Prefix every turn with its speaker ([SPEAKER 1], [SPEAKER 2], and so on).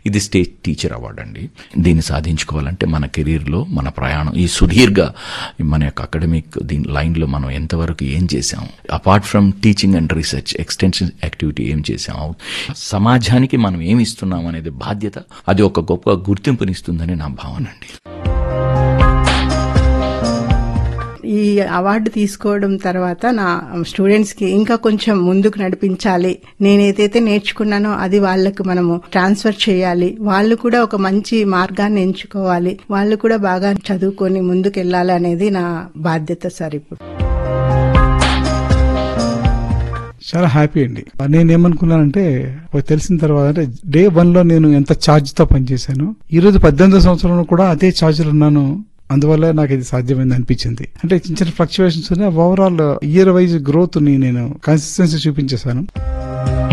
[SPEAKER 1] ఇది state teacher award అండి దీన్ని సాధించుకోవాలంటే మన కెరీర్లో మన ప్రయాణం ఈ సుదీర్ఘ మన యొక్క అకాడమిక్ దీని లైన్లో మనం ఎంతవరకు ఏం చేసాం apart from teaching and research extension activity ఏం చేసాం సమాజానికి మనం ఏమి ఇస్తున్నాం అనేది బాధ్యత అది ఒక గొప్ప గుర్తింపునిస్తుందని నా భావన అండి
[SPEAKER 2] ఈ అవార్డు తీసుకోవడం తర్వాత నా స్టూడెంట్స్ కి ఇంకా కొంచెం ముందుకు నడిపించాలి నేను ఏదైతే నేర్చుకున్నానో అది వాళ్ళకి మనము ట్రాన్స్ఫర్ చేయాలి వాళ్ళు కూడా ఒక మంచి మార్గాన్ని ఎంచుకోవాలి వాళ్ళు కూడా బాగా చదువుకొని ముందుకు వెళ్ళాలి అనేది నా బాధ్యత సార్ ఇప్పుడు
[SPEAKER 3] చాలా హ్యాపీ అండి నేనేమనుకున్నానంటే ఒక తెలిసిన తర్వాత అంటే డే వన్ లో నేను ఎంత ఛార్జ్ తో పనిచేశాను ఈ రోజు పద్దెనిమిదో సంవత్సరంలో కూడా అదే ఛార్జ్ లో ఉన్నాను అందువల్ల నాకు ఇది సాధ్యమైంది అనిపించింది అంటే చిన్న చిన్న fluctuations overall year wise growth ని నేను కన్సిస్టెన్సీ చూపించేశాను